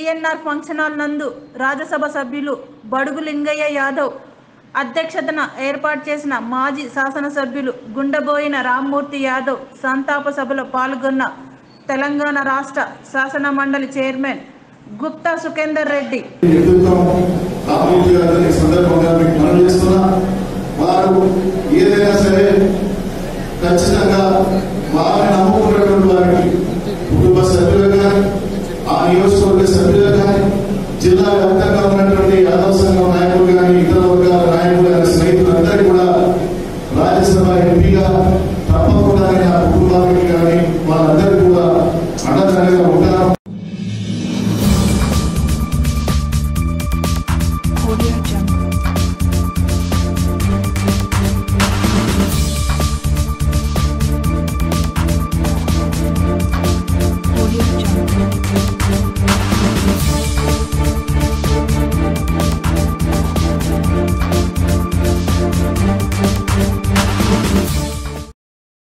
PNR function hall నందు రాజ్యసభ సభ్యులు బడుగు లింగయ్య యాదవ్ అధ్యక్షతన ఏర్పాటు చేసిన మాజీ శాసనసభ్యులు గుండెబోయిన రామ్మూర్తి యాదవ్ సంతాప సభలో పాల్గొన్న తెలంగాణ రాష్ట్ర శాసన మండలి చైర్మన్ గుప్తా సుఖేందర్ రెడ్డి నేతృత్వం రామూర్తి గారిని ఈ సందర్భంగా మీకు మనం చేస్తున్నా వారు ఏదైనా సరే ఖచ్చితంగా వారిని నమ్ముకున్నటువంటి వారికి కుటుంబ సభ్యులు కానీ ఆ నియోజకవర్గ సభ్యులు కానీ జిల్లా వ్యాప్తంగా